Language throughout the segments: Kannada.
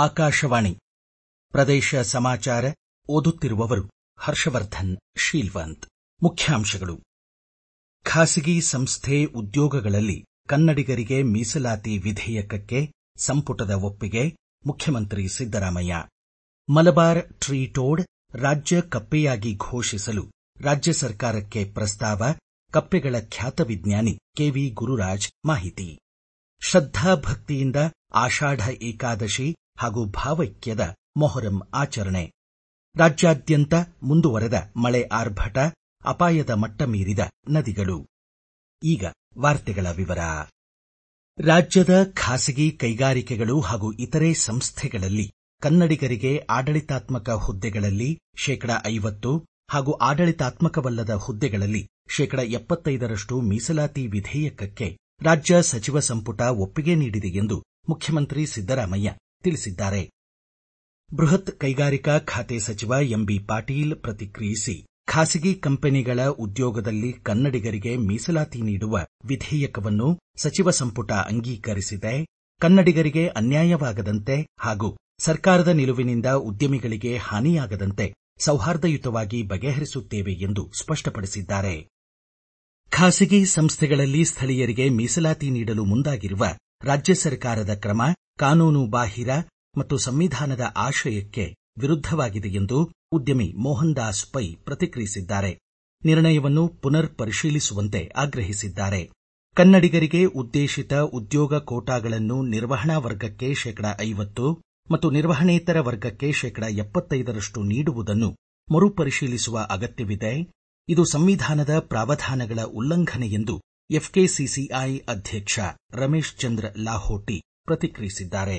ಆಕಾಶವಾಣಿ ಪ್ರದೇಶ ಸಮಾಚಾರ ಓದುತ್ತಿರುವವರು ಹರ್ಷವರ್ಧನ್ ಶೀಲ್ವಂತ್ ಮುಖ್ಯಾಂಶಗಳು ಖಾಸಗಿ ಸಂಸ್ಥೆ ಉದ್ಯೋಗಗಳಲ್ಲಿ ಕನ್ನಡಿಗರಿಗೆ ಮೀಸಲಾತಿ ವಿಧೇಯಕಕ್ಕೆ ಸಂಪುಟದ ಒಪ್ಪಿಗೆ ಮುಖ್ಯಮಂತ್ರಿ ಸಿದ್ದರಾಮಯ್ಯ ಮಲಬಾರ್ ಟ್ರೀ ಟೋಡ್ ರಾಜ್ಯ ಕಪ್ಪೆಯಾಗಿ ಘೋಷಿಸಲು ರಾಜ್ಯ ಸರ್ಕಾರಕ್ಕೆ ಪ್ರಸ್ತಾವ ಕಪ್ಪೆಗಳ ಖ್ಯಾತ ವಿಜ್ಞಾನಿ ಕೆವಿ ಗುರುರಾಜ್ ಮಾಹಿತಿ ಶ್ರದ್ಧಾ ಭಕ್ತಿಯಿಂದ ಆಷಾಢ ಏಕಾದಶಿ ಹಾಗೂ ಭಾವೈಕ್ಯದ ಮೊಹರಂ ಆಚರಣೆ ರಾಜ್ಯಾದ್ಯಂತ ಮುಂದುವರೆದ ಮಳೆ ಆರ್ಭಟ ಅಪಾಯದ ಮಟ್ಟ ಮೀರಿದ ನದಿಗಳು ಈಗ ವಾರ್ತೆಗಳ ವಿವರ ರಾಜ್ಯದ ಖಾಸಗಿ ಕೈಗಾರಿಕೆಗಳು ಹಾಗೂ ಇತರೆ ಸಂಸ್ಥೆಗಳಲ್ಲಿ ಕನ್ನಡಿಗರಿಗೆ ಆಡಳಿತಾತ್ಮಕ ಹುದ್ದೆಗಳಲ್ಲಿ ಶೇಕಡ ಐವತ್ತು ಹಾಗೂ ಆಡಳಿತಾತ್ಮಕವಲ್ಲದ ಹುದ್ದೆಗಳಲ್ಲಿ ಶೇಕಡ ಎಪ್ಪತ್ತೈದರಷ್ಟು ಮೀಸಲಾತಿ ವಿಧೇಯಕಕ್ಕೆ ರಾಜ್ಯ ಸಚಿವ ಸಂಪುಟ ಒಪ್ಪಿಗೆ ನೀಡಿದೆ ಎಂದು ಮುಖ್ಯಮಂತ್ರಿ ಸಿದ್ದರಾಮಯ್ಯ ತಿಳಿಸಿದ್ದಾರೆ ಬೃಹತ್ ಕೈಗಾರಿಕಾ ಖಾತೆ ಸಚಿವ ಎಂಬಿ ಪಾಟೀಲ್ ಪ್ರತಿಕ್ರಿಯಿಸಿ ಖಾಸಗಿ ಕಂಪನಿಗಳ ಉದ್ಯೋಗದಲ್ಲಿ ಕನ್ನಡಿಗರಿಗೆ ಮೀಸಲಾತಿ ನೀಡುವ ವಿಧೇಯಕವನ್ನು ಸಚಿವ ಸಂಪುಟ ಅಂಗೀಕರಿಸಿದೆ ಕನ್ನಡಿಗರಿಗೆ ಅನ್ಯಾಯವಾಗದಂತೆ ಹಾಗೂ ಸರ್ಕಾರದ ನಿಲುವಿನಿಂದ ಉದ್ಯಮಿಗಳಿಗೆ ಹಾನಿಯಾಗದಂತೆ ಸೌಹಾರ್ದಯುತವಾಗಿ ಬಗೆಹರಿಸುತ್ತೇವೆ ಎಂದು ಸ್ಪಷ್ಟಪಡಿಸಿದ್ದಾರೆ ಖಾಸಗಿ ಸಂಸ್ಥೆಗಳಲ್ಲಿ ಸ್ಥಳೀಯರಿಗೆ ಮೀಸಲಾತಿ ನೀಡಲು ಮುಂದಾಗಿರುವ ರಾಜ್ಯ ಸರ್ಕಾರದ ಕ್ರಮ ಕಾನೂನು ಬಾಹಿರ ಮತ್ತು ಸಂವಿಧಾನದ ಆಶಯಕ್ಕೆ ವಿರುದ್ಧವಾಗಿದೆ ಎಂದು ಉದ್ಯಮಿ ಮೋಹನ್ ದಾಸ್ ಪೈ ಪ್ರತಿಕ್ರಿಯಿಸಿದ್ದಾರೆ ನಿರ್ಣಯವನ್ನು ಪುನರ್ ಪರಿಶೀಲಿಸುವಂತೆ ಆಗ್ರಹಿಸಿದ್ದಾರೆ ಕನ್ನಡಿಗರಿಗೆ ಉದ್ದೇಶಿತ ಉದ್ಯೋಗ ಕೋಟಾಗಳನ್ನು ನಿರ್ವಹಣಾ ವರ್ಗಕ್ಕೆ ಶೇಕಡ ಐವತ್ತು ಮತ್ತು ನಿರ್ವಹಣೇತರ ವರ್ಗಕ್ಕೆ ಶೇಕಡ ಎಪ್ಪತ್ತೈದರಷ್ಟು ನೀಡುವುದನ್ನು ಮರುಪರಿಶೀಲಿಸುವ ಅಗತ್ಯವಿದೆ ಇದು ಸಂವಿಧಾನದ ಪ್ರಾವಧಾನಗಳ ಉಲ್ಲಂಘನೆ ಎಂದು ಎಫ್ಕೆಸಿಸಿಐ ಅಧ್ಯಕ್ಷ ರಮೇಶ್ ಚಂದ್ರ ಲಾಹೋಟಿ ಪ್ರತಿಕ್ರಿಯಿಸಿದ್ದಾರೆ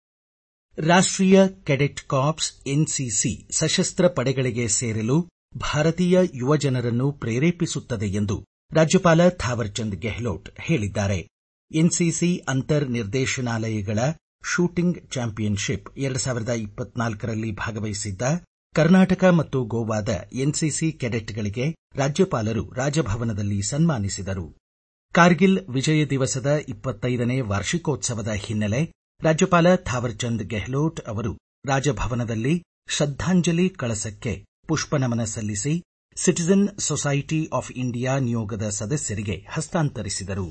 ರಾಷ್ಟೀಯ ಕೆಡೆಟ್ ಕಾರ್ಪ್ಸ್ ಎನ್ಸಿಸಿ ಸಶಸ್ತ್ರ ಪಡೆಗಳಿಗೆ ಸೇರಲು ಭಾರತೀಯ ಯುವಜನರನ್ನು ಪ್ರೇರೇಪಿಸುತ್ತದೆ ಎಂದು ರಾಜ್ಯಪಾಲ ಥಾವರ್ಚಂದ್ ಗೆಹ್ಲೋಟ್ ಹೇಳಿದ್ದಾರೆ ಎನ್ಸಿಸಿ ಅಂತರ್ ನಿರ್ದೇಶನಾಲಯಗಳ ಶೂಟಿಂಗ್ ಚಾಂಪಿಯನ್ಶಿಪ್ ಎರಡು ಸಾವಿರದ ಇಪ್ಪತ್ನಾಲ್ಕರಲ್ಲಿ ಭಾಗವಹಿಸಿದ್ದ ಕರ್ನಾಟಕ ಮತ್ತು ಗೋವಾದ ಎನ್ಸಿಸಿ ಕೆಡೆಟ್ಗಳಿಗೆ ರಾಜ್ಯಪಾಲರು ರಾಜಭವನದಲ್ಲಿ ಸನ್ಮಾನಿಸಿದರು ಕಾರ್ಗಿಲ್ ವಿಜಯ ದಿವಸದ ಇಪ್ಪತ್ತೈದನೇ ವಾರ್ಷಿಕೋತ್ಸವದ ಹಿನ್ನೆಲೆ ರಾಜ್ಯಪಾಲ ಥಾವರ್ಚಂದ್ ಗೆಹ್ಲೋಟ್ ಅವರು ರಾಜಭವನದಲ್ಲಿ ಶ್ರದ್ಧಾಂಜಲಿ ಕಳಸಕ್ಕೆ ಪುಷ್ಪನಮನ ಸಲ್ಲಿಸಿ ಸಿಟಿಜನ್ ಸೊಸೈಟಿ ಆಫ್ ಇಂಡಿಯಾ ನಿಯೋಗದ ಸದಸ್ಯರಿಗೆ ಹಸ್ತಾಂತರಿಸಿದರು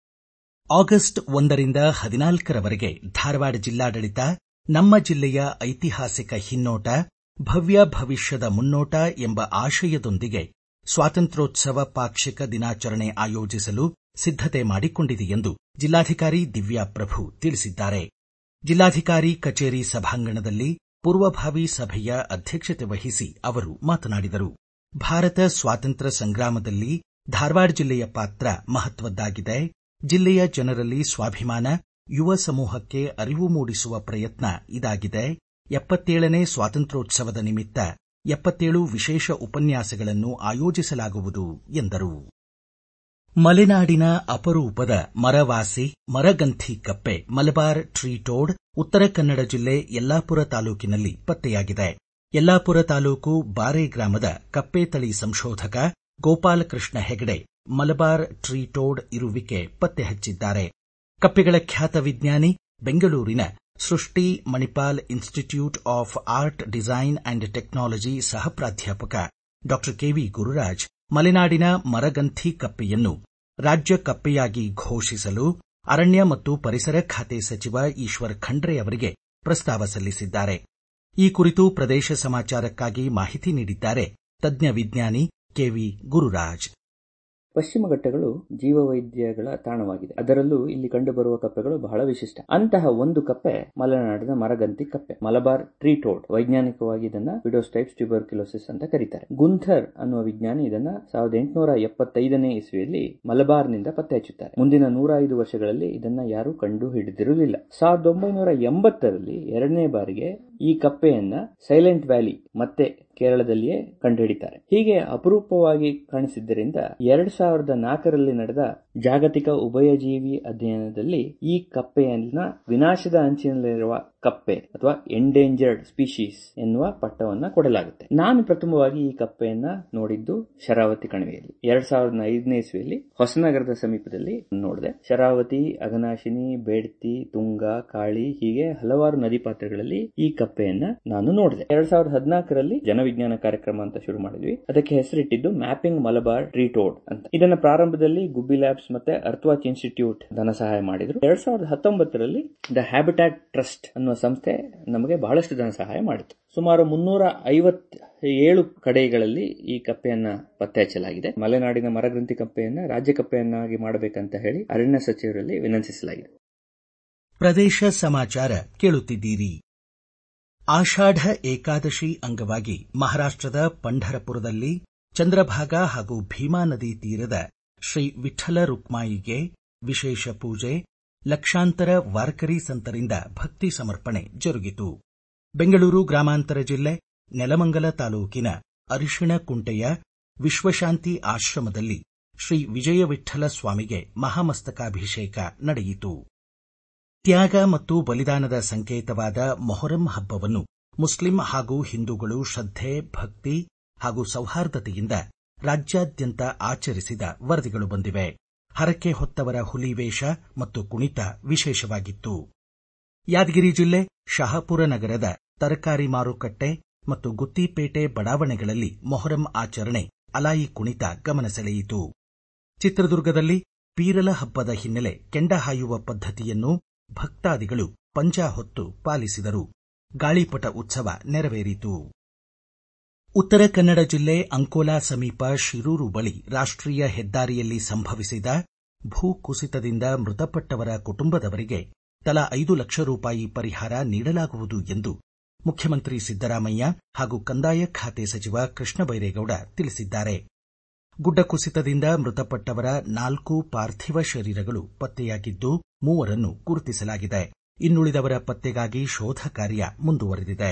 ಆಗಸ್ಟ್ ಒಂದರಿಂದ ಹದಿನಾಲ್ಕರವರೆಗೆ ಧಾರವಾಡ ಜಿಲ್ಲಾಡಳಿತ ನಮ್ಮ ಜಿಲ್ಲೆಯ ಐತಿಹಾಸಿಕ ಹಿನ್ನೋಟ ಭವ್ಯ ಭವಿಷ್ಯದ ಮುನ್ನೋಟ ಎಂಬ ಆಶಯದೊಂದಿಗೆ ಸ್ವಾತಂತ್ರ್ಯೋತ್ಸವ ಪಾಕ್ಷಿಕ ದಿನಾಚರಣೆ ಆಯೋಜಿಸಲು ಸಿದ್ದತೆ ಮಾಡಿಕೊಂಡಿದೆ ಎಂದು ಜಿಲ್ಲಾಧಿಕಾರಿ ದಿವ್ಯಾ ಪ್ರಭು ತಿಳಿಸಿದ್ದಾರೆ ಜಿಲ್ಲಾಧಿಕಾರಿ ಕಚೇರಿ ಸಭಾಂಗಣದಲ್ಲಿ ಪೂರ್ವಭಾವಿ ಸಭೆಯ ಅಧ್ಯಕ್ಷತೆ ವಹಿಸಿ ಅವರು ಮಾತನಾಡಿದರು ಭಾರತ ಸ್ವಾತಂತ್ರ್ಯ ಸಂಗ್ರಾಮದಲ್ಲಿ ಧಾರವಾಡ ಜಿಲ್ಲೆಯ ಪಾತ್ರ ಮಹತ್ವದ್ದಾಗಿದೆ ಜಿಲ್ಲೆಯ ಜನರಲ್ಲಿ ಸ್ವಾಭಿಮಾನ ಯುವ ಸಮೂಹಕ್ಕೆ ಅರಿವು ಮೂಡಿಸುವ ಪ್ರಯತ್ನ ಇದಾಗಿದೆ ಎಪ್ಪತ್ತೇಳನೇ ಸ್ವಾತಂತ್ರ್ಯೋತ್ಸವದ ನಿಮಿತ್ತ ಎಪ್ಪತ್ತೇಳು ವಿಶೇಷ ಉಪನ್ಯಾಸಗಳನ್ನು ಆಯೋಜಿಸಲಾಗುವುದು ಎಂದರು ಮಲೆನಾಡಿನ ಅಪರೂಪದ ಮರವಾಸಿ ಮರಗಂಥಿ ಕಪ್ಪೆ ಮಲಬಾರ್ ಟ್ರೀ ಟೋಡ್ ಉತ್ತರ ಕನ್ನಡ ಜಿಲ್ಲೆ ಯಲ್ಲಾಪುರ ತಾಲೂಕಿನಲ್ಲಿ ಪತ್ತೆಯಾಗಿದೆ ಯಲ್ಲಾಪುರ ತಾಲೂಕು ಬಾರೆ ಗ್ರಾಮದ ಕಪ್ಪೆ ತಳಿ ಸಂಶೋಧಕ ಗೋಪಾಲಕೃಷ್ಣ ಹೆಗಡೆ ಮಲಬಾರ್ ಟ್ರೀ ಟೋಡ್ ಇರುವಿಕೆ ಪತ್ತೆ ಹಚ್ಚಿದ್ದಾರೆ ಕಪ್ಪೆಗಳ ಖ್ಯಾತ ವಿಜ್ಞಾನಿ ಬೆಂಗಳೂರಿನ Srishti Manipal Institute of Art Design and Technology ಸಹ ಪ್ರಾಧ್ಯಾಪಕ ಡಾ ಕೆವಿ ಗುರುರಾಜ್ ಮಲೆನಾಡಿನ ಮರಗಂಥಿ ಕಪ್ಪೆಯನ್ನು ರಾಜ್ಯ ಕಪ್ಪೆಯಾಗಿ ಘೋಷಿಸಲು ಅರಣ್ಯ ಮತ್ತು ಪರಿಸರ ಖಾತೆ ಸಚಿವ ಈಶ್ವರ್ ಖಂಡ್ರೆ ಅವರಿಗೆ ಪ್ರಸ್ತಾವ ಸಲ್ಲಿಸಿದ್ದಾರೆ ಈ ಕುರಿತು ಪ್ರದೇಶ ಸಮಾಚಾರಕ್ಕಾಗಿ ಮಾಹಿತಿ ನೀಡಿದ್ದಾರೆ ತಜ್ಞ ವಿಜ್ಞಾನಿ ಕೆವಿ ಗುರುರಾಜ್ ಪಶ್ಚಿಮ ಘಟ್ಟಗಳು ಜೀವವೈದ್ಯಗಳ ತಾಣವಾಗಿದೆ ಅದರಲ್ಲೂ ಇಲ್ಲಿ ಕಂಡುಬರುವ ಕಪ್ಪೆಗಳು ಬಹಳ ವಿಶಿಷ್ಟ ಅಂತಹ ಒಂದು ಕಪ್ಪೆ ಮಲೆನಾಡಿನ ಮರಗಂತಿ ಕಪ್ಪೆ ಮಲಬಾರ್ ಟ್ರೀ ಟೋಡ್ ವೈಜ್ಞಾನಿಕವಾಗಿ ಇದನ್ನ ವಿಡೋಸ್ಟೈಪ್ಸ್ ಟ್ಯೂಬರ್ಕ್ಯುಲೋಸಿಸ್ ಅಂತ ಕರೀತಾರೆ ಗುಂಥರ್ ಅನ್ನುವ ವಿಜ್ಞಾನಿ ಇದನ್ನ ಸಾವಿರದ ಎಂಟುನೂರ ಎಪ್ಪತ್ತೈದನೇ ಇಸ್ವಿಯಲ್ಲಿ ಮಲಬಾರ್ನಿಂದ ಪತ್ತೆ ಹಚ್ಚುತ್ತಾರೆ ಮುಂದಿನ ನೂರ ಐದು ವರ್ಷಗಳಲ್ಲಿ ಇದನ್ನ ಯಾರು ಕಂಡು ಹಿಡಿದಿರಲಿಲ್ಲ ಸಾವಿರದ ಒಂಬೈನೂರ ಎಂಬತ್ತರಲ್ಲಿ ಎರಡನೇ ಬಾರಿಗೆ ಈ ಕಪ್ಪೆಯನ್ನ ಸೈಲೆಂಟ್ ವ್ಯಾಲಿ ಮತ್ತೆ ಕೇರಳದಲ್ಲಿಯೇ ಕಂಡುಹಿಡಿತಾರೆ ಹೀಗೆ ಅಪರೂಪವಾಗಿ ಕಾಣಿಸಿದ್ದರಿಂದ ಎರಡ್ ಸಾವಿರದ ನಾಲ್ಕರಲ್ಲಿ ನಡೆದ ಜಾಗತಿಕ ಉಭಯಜೀವಿ ಅಧ್ಯಯನದಲ್ಲಿ ಈ ಕಪ್ಪೆಯನ್ನ ವಿನಾಶದ ಅಂಚಿನಲ್ಲಿರುವ ಕಪ್ಪೆ ಅಥವಾ ಎಂಡೇಂಜರ್ಡ್ ಸ್ಪೀಶೀಸ್ ಎನ್ನುವ ಪಟ್ಟವನ್ನ ಕೊಡಲಾಗುತ್ತೆ ನಾನು ಪ್ರಥಮವಾಗಿ ಈ ಕಪ್ಪೆಯನ್ನ ನೋಡಿದ್ದು ಶರಾವತಿ ಕಣಿವೆಯಲ್ಲಿ ಎರಡ್ ಸಾವಿರದ ಐದನೇ ಇಸ್ವಿಯಲ್ಲಿ ಹೊಸನಗರದ ಸಮೀಪದಲ್ಲಿ ನೋಡಿದೆ ಶರಾವತಿ ಅಘನಾಶಿನಿ ಬೇಡ್ತಿ ತುಂಗ ಕಾಳಿ ಹೀಗೆ ಹಲವಾರು ನದಿ ಪಾತ್ರಗಳಲ್ಲಿ ಈ ಕಪ್ಪೆಯನ್ನ ನಾನು ನೋಡಿದೆ ಎರಡ್ ಸಾವಿರದ ಹದಿನಾಲ್ಕರಲ್ಲಿ ಜನವಿಜ್ಞಾನ ಕಾರ್ಯಕ್ರಮ ಅಂತ ಶುರು ಮಾಡಿದ್ವಿ ಅದಕ್ಕೆ ಹೆಸರಿಟ್ಟಿದ್ದು ಮ್ಯಾಪಿಂಗ್ ಮಲಬಾರ್ ಟ್ರೀಟೋಡ್ ಅಂತ ಇದನ್ನ ಪ್ರಾರಂಭದಲ್ಲಿ ಗುಬ್ಬಿ ಲ್ಯಾಬ್ಸ್ ಮತ್ತೆ ಅರ್ಥವಾಚ್ ಇನ್ಸ್ಟಿಟ್ಯೂಟ್ ಧನ ಸಹಾಯ ಮಾಡಿದ್ರು ಎರಡ್ ಸಾವಿರದ ಹತ್ತೊಂಬತ್ತರಲ್ಲಿ ದ ಹ್ಯಾಬಿಟ್ಯಾಟ್ ಟ್ರಸ್ಟ್ ಅನ್ನುವ ಸಂಸ್ಥೆ ನಮಗೆ ಬಹಳಷ್ಟು ಧನ ಸಹಾಯ ಮಾಡಿತು ಸುಮಾರು ಮುನ್ನೂರ ಐವತ್ ಏಳು ಕಡೆಗಳಲ್ಲಿ ಈ ಕಪ್ಪೆಯನ್ನ ಪತ್ತೆ ಹಚ್ಚಲಾಗಿದೆ ಮಲೆನಾಡಿನ ಮರಗ್ರಂಥಿ ಕಪ್ಪೆಯನ್ನ ರಾಜ್ಯ ಕಪ್ಪೆಯನ್ನಾಗಿ ಮಾಡಬೇಕಂತ ಹೇಳಿ ಅರಣ್ಯ ಸಚಿವರಲ್ಲಿ ವಿನಂತಿಸಲಾಗಿದೆ ಪ್ರದೇಶ ಸಮಾಚಾರ ಕೇಳುತ್ತಿದ್ದೀರಿ ಆಷಾಢ ಏಕಾದಶಿ ಅಂಗವಾಗಿ ಮಹಾರಾಷ್ಟದ ಪಂಢರಪುರದಲ್ಲಿ ಚಂದ್ರಭಾಗಾ ಹಾಗೂ ಭೀಮಾ ನದಿ ತೀರದ ಶ್ರೀ ವಿಠಲ ರುಕ್ಮಾಯಿಗೆ ವಿಶೇಷ ಪೂಜೆ ಲಕ್ಷಾಂತರ ವಾರ್ಕರಿ ಸಂತರಿಂದ ಭಕ್ತಿ ಸಮರ್ಪಣೆ ಜರುಗಿತು ಬೆಂಗಳೂರು ಗ್ರಾಮಾಂತರ ಜಿಲ್ಲೆ ನೆಲಮಂಗಲ ತಾಲೂಕಿನ ಅರಿಶಿಣ ಕುಂಟೆಯ ವಿಶ್ವಶಾಂತಿ ಆಶ್ರಮದಲ್ಲಿ ಶ್ರೀ ವಿಜಯ ವಿಠಲ ಸ್ವಾಮಿಗೆ ಮಹಾಮಸ್ತಕಾಭಿಷೇಕ ನಡೆಯಿತು ತ್ಯಾಗ ಮತ್ತು ಬಲಿದಾನದ ಸಂಕೇತವಾದ ಮೊಹರಂ ಹಬ್ಬವನ್ನು ಮುಸ್ಲಿಂ ಹಾಗೂ ಹಿಂದೂಗಳು ಶ್ರದ್ಧೆ ಭಕ್ತಿ ಹಾಗೂ ಸೌಹಾರ್ದತೆಯಿಂದ ರಾಜ್ಯಾದ್ಯಂತ ಆಚರಿಸಿದ ವರದಿಗಳು ಬಂದಿವೆ ಹರಕೆ ಹೊತ್ತವರ ಹುಲಿವೇಷ ಮತ್ತು ಕುಣಿತ ವಿಶೇಷವಾಗಿತ್ತು ಯಾದಗಿರಿ ಜಿಲ್ಲೆ ಶಹಾಪುರ ನಗರದ ತರಕಾರಿ ಮಾರುಕಟ್ಟೆ ಮತ್ತು ಗುತ್ತಿಪೇಟೆ ಬಡಾವಣೆಗಳಲ್ಲಿ ಮೊಹರಂ ಆಚರಣೆ ಅಲಾಯಿ ಕುಣಿತ ಗಮನ ಸೆಳೆಯಿತು ಚಿತ್ರದುರ್ಗದಲ್ಲಿ ಪೀರಲ ಹಬ್ಬದ ಹಿನ್ನೆಲೆ ಕೆಂಡ ಹಾಯುವ ಪದ್ಧತಿಯನ್ನು ಭಕ್ತಾದಿಗಳು ಪಂಜಾ ಹೊತ್ತು ಪಾಲಿಸಿದರು ಗಾಳಿಪಟ ಉತ್ಸವ ನೆರವೇರಿತು ಉತ್ತರ ಕನ್ನಡ ಜಿಲ್ಲೆ ಅಂಕೋಲಾ ಸಮೀಪ ಶಿರೂರು ಬಳಿ ರಾಷ್ಟ್ರೀಯ ಹೆದ್ದಾರಿಯಲ್ಲಿ ಸಂಭವಿಸಿದ ಭೂ ಕುಸಿತದಿಂದ ಮೃತಪಟ್ಟವರ ಕುಟುಂಬದವರಿಗೆ ತಲಾ ಐದು ಲಕ್ಷ ರೂಪಾಯಿ ಪರಿಹಾರ ನೀಡಲಾಗುವುದು ಎಂದು ಮುಖ್ಯಮಂತ್ರಿ ಸಿದ್ದರಾಮಯ್ಯ ಹಾಗೂ ಕಂದಾಯ ಖಾತೆ ಸಚಿವ ಕೃಷ್ಣ ಬೈರೇಗೌಡ ತಿಳಿಸಿದ್ದಾರೆ ಗುಡ್ಡ ಕುಸಿತದಿಂದ ಮೃತಪಟ್ಟವರ ನಾಲ್ಕು ಪಾರ್ಥಿವ ಶರೀರಗಳು ಪತ್ತೆಯಾಗಿದ್ದು ಮೂವರನ್ನು ಗುರುತಿಸಲಾಗಿದೆ ಇನ್ನುಳಿದವರ ಪತ್ತೆಗಾಗಿ ಶೋಧ ಕಾರ್ಯ ಮುಂದುವರೆದಿದೆ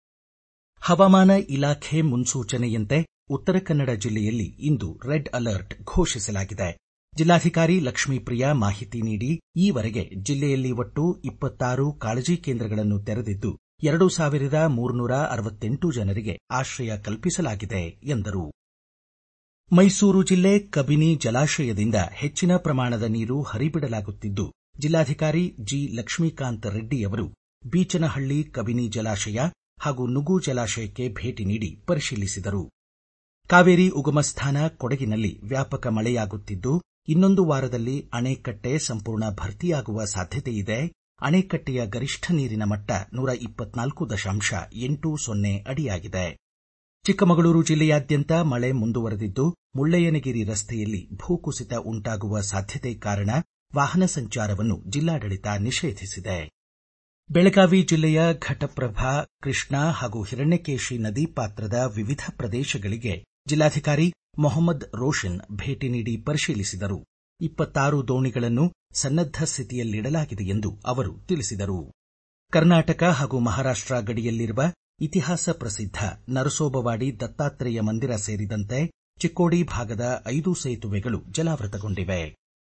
ಹವಾಮಾನ ಇಲಾಖೆ ಮುನ್ಸೂಚನೆಯಂತೆ ಉತ್ತರ ಕನ್ನಡ ಜಿಲ್ಲೆಯಲ್ಲಿ ಇಂದು ರೆಡ್ ಅಲರ್ಟ್ ಘೋಷಿಸಲಾಗಿದೆ ಜಿಲ್ಲಾಧಿಕಾರಿ ಲಕ್ಷ್ಮೀಪ್ರಿಯಾ ಮಾಹಿತಿ ನೀಡಿ ಈವರೆಗೆ ಜಿಲ್ಲೆಯಲ್ಲಿ ಒಟ್ಟು ಇಪ್ಪತ್ತಾರು ಕಾಳಜಿ ಕೇಂದ್ರಗಳನ್ನು ತೆರೆದಿದ್ದು ಎರಡು ಸಾವಿರದ ಮೂರುನೂರ ಅರವತ್ತೆಂಟು ಜನರಿಗೆ ಆಶ್ರಯ ಕಲ್ಪಿಸಲಾಗಿದೆ ಎಂದರು ಮೈಸೂರು ಜಿಲ್ಲೆ ಕಬಿನಿ ಜಲಾಶಯದಿಂದ ಹೆಚ್ಚಿನ ಪ್ರಮಾಣದ ನೀರು ಹರಿಬಿಡಲಾಗುತ್ತಿದ್ದು ಜಿಲ್ಲಾಧಿಕಾರಿ ಜಿ ಲಕ್ಷ್ಮೀಕಾಂತ್ ರೆಡ್ಡಿಯವರು ಬೀಚನಹಳ್ಳಿ ಕಬಿನಿ ಜಲಾಶಯ ಹಾಗೂ ನುಗು ಜಲಾಶಯಕ್ಕೆ ಭೇಟಿ ನೀಡಿ ಪರಿಶೀಲಿಸಿದರು ಕಾವೇರಿ ಉಗಮಸ್ಥಾನ ಕೊಡಗಿನಲ್ಲಿ ವ್ಯಾಪಕ ಮಳೆಯಾಗುತ್ತಿದ್ದು ಇನ್ನೊಂದು ವಾರದಲ್ಲಿ ಅಣೆಕಟ್ಟೆ ಸಂಪೂರ್ಣ ಭರ್ತಿಯಾಗುವ ಸಾಧ್ಯತೆಯಿದೆ ಅಣೆಕಟ್ಟೆಯ ಗರಿಷ್ಠ ನೀರಿನ ಮಟ್ಟ ನೂರ ಇಪ್ಪತ್ನಾಲ್ಕು ದಶಾಂಶ ಎಂಟು ಸೊನ್ನೆ ಅಡಿಯಾಗಿದೆ ಚಿಕ್ಕಮಗಳೂರು ಜಿಲ್ಲೆಯಾದ್ಯಂತ ಮಳೆ ಮುಂದುವರೆದಿದ್ದು ಮುಳ್ಳಯ್ಯನಗಿರಿ ರಸ್ತೆಯಲ್ಲಿ ಭೂಕುಸಿತ ಉಂಟಾಗುವ ಸಾಧ್ಯತೆ ಕಾರಣ ವಾಹನ ಸಂಚಾರವನ್ನು ಜಿಲ್ಲಾಡಳಿತ ನಿಷೇಧಿಸಿದೆ ಬೆಳಗಾವಿ ಜಿಲ್ಲೆಯ ಘಟಪ್ರಭಾ ಕೃಷ್ಣಾ ಹಾಗೂ ಹಿರಣ್ಯಕೇಶಿ ನದಿ ಪಾತ್ರದ ವಿವಿಧ ಪ್ರದೇಶಗಳಿಗೆ ಜಿಲ್ಲಾಧಿಕಾರಿ ಮೊಹಮ್ಮದ್ ರೋಷನ್ ಭೇಟಿ ನೀಡಿ ಪರಿಶೀಲಿಸಿದರು ಇಪ್ಪತ್ತಾರು ದೋಣಿಗಳನ್ನು ಸನ್ನದ್ದ ಸ್ಥಿತಿಯಲ್ಲಿಡಲಾಗಿದೆ ಎಂದು ಅವರು ತಿಳಿಸಿದರು ಕರ್ನಾಟಕ ಹಾಗೂ ಮಹಾರಾಷ್ಟ ಗಡಿಯಲ್ಲಿರುವ ಇತಿಹಾಸ ಪ್ರಸಿದ್ಧ ನರಸೋಬವಾಡಿ ದತ್ತಾತ್ರೇಯ ಮಂದಿರ ಸೇರಿದಂತೆ ಚಿಕ್ಕೋಡಿ ಭಾಗದ ಐದು ಸೇತುವೆಗಳು ಜಲಾವೃತಗೊಂಡಿವೆ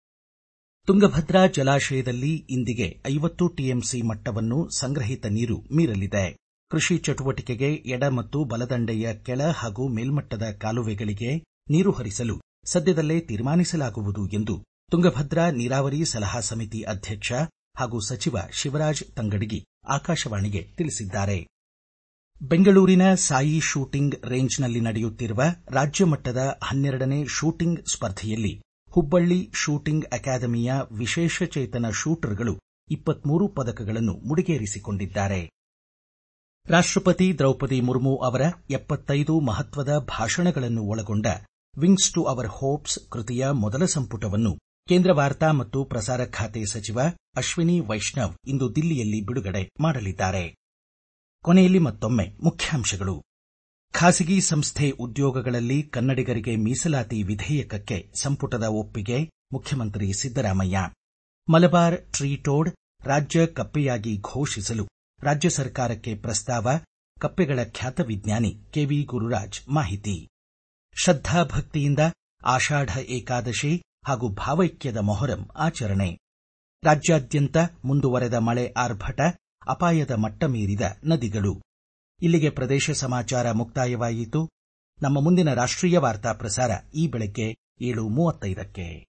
ತುಂಗಭದ್ರಾ ಜಲಾಶಯದಲ್ಲಿ ಇಂದಿಗೆ ಐವತ್ತು ಟಿಎಂಸಿ ಮಟ್ಟವನ್ನು ಸಂಗ್ರಹಿತ ನೀರು ಮೀರಲಿದೆ ಕೃಷಿ ಚಟುವಟಿಕೆಗೆ ಎಡ ಮತ್ತು ಬಲದಂಡೆಯ ಕೆಳ ಹಾಗೂ ಮೇಲ್ಮಟ್ಟದ ಕಾಲುವೆಗಳಿಗೆ ನೀರು ಹರಿಸಲು ಸದ್ಯದಲ್ಲೇ ತೀರ್ಮಾನಿಸಲಾಗುವುದು ಎಂದು ತುಂಗಭದ್ರಾ ನೀರಾವರಿ ಸಲಹಾ ಸಮಿತಿ ಅಧ್ಯಕ್ಷ ಹಾಗೂ ಸಚಿವ ಶಿವರಾಜ್ ತಂಗಡಗಿ ಆಕಾಶವಾಣಿಗೆ ತಿಳಿಸಿದ್ದಾರೆ ಬೆಂಗಳೂರಿನ ಸಾಯಿ ಶೂಟಿಂಗ್ ರೇಂಜ್ನಲ್ಲಿ ನಡೆಯುತ್ತಿರುವ ರಾಜ್ಯ ಮಟ್ಟದ ಹನ್ನೆರಡನೇ ಶೂಟಿಂಗ್ ಸ್ಪರ್ಧೆಯಲ್ಲಿ ಹುಬ್ಬಳ್ಳಿ ಶೂಟಿಂಗ್ ಅಕಾಡೆಮಿಯ ವಿಶೇಷ ಚೇತನ ಶೂಟರ್ಗಳು ಇಪ್ಪತ್ಮೂರು ಪದಕಗಳನ್ನು ಮುಡಿಗೇರಿಸಿಕೊಂಡಿದ್ದಾರೆ ರಾಷ್ಟಪತಿ ದ್ರೌಪದಿ ಮುರ್ಮು ಅವರ ಎಪ್ಪತ್ತೈದು ಮಹತ್ವದ ಭಾಷಣಗಳನ್ನು ಒಳಗೊಂಡ ವಿಂಗ್ಸ್ ಟು ಅವರ್ ಹೋಪ್ಸ್ ಕೃತಿಯ ಮೊದಲ ಸಂಪುಟವನ್ನು ಕೇಂದ್ರ ವಾರ್ತಾ ಮತ್ತು ಪ್ರಸಾರ ಖಾತೆ ಸಚಿವ ಅಶ್ವಿನಿ ವೈಷ್ಣವ್ ಇಂದು ದಿಲ್ಲಿಯಲ್ಲಿ ಬಿಡುಗಡೆ ಮಾಡಲಿದ್ದಾರೆ ಕೊನೆಯಲ್ಲಿ ಮತ್ತೊಮ್ಮೆ ಮುಖ್ಯಾಂಶಗಳು ಖಾಸಗಿ ಸಂಸ್ಥೆ ಉದ್ಯೋಗಗಳಲ್ಲಿ ಕನ್ನಡಿಗರಿಗೆ ಮೀಸಲಾತಿ ವಿಧೇಯಕಕ್ಕೆ ಸಂಪುಟದ ಒಪ್ಪಿಗೆ ಮುಖ್ಯಮಂತ್ರಿ ಸಿದ್ದರಾಮಯ್ಯ ಮಲಬಾರ್ ಟ್ರೀಟೋಡ್ ರಾಜ್ಯ ಕಪ್ಪೆಯಾಗಿ ಘೋಷಿಸಲು ರಾಜ್ಯ ಸರ್ಕಾರಕ್ಕೆ ಪ್ರಸ್ತಾವ ಕಪ್ಪೆಗಳ ಖ್ಯಾತ ವಿಜ್ಞಾನಿ ಕೆವಿ ಗುರುರಾಜ್ ಮಾಹಿತಿ ಶ್ರದ್ಧಾಭಕ್ತಿಯಿಂದ ಆಷಾಢ ಏಕಾದಶಿ ಹಾಗೂ ಭಾವೈಕ್ಯದ ಮೊಹರಂ ಆಚರಣೆ ರಾಜ್ಯಾದ್ಯಂತ ಮುಂದುವರೆದ ಮಳೆ ಆರ್ಭಟ ಅಪಾಯದ ಮಟ್ಟ ಮೀರಿದ ನದಿಗಳು ಇಲ್ಲಿಗೆ ಪ್ರದೇಶ ಸಮಾಚಾರ ಮುಕ್ತಾಯವಾಯಿತು ನಮ್ಮ ಮುಂದಿನ ರಾಷ್ಟ್ರೀಯ ವಾರ್ತಾ ಪ್ರಸಾರ ಈ ಬೆಳಗ್ಗೆ ಏಳು ಮೂವತ್ತೈದಕ್ಕೆ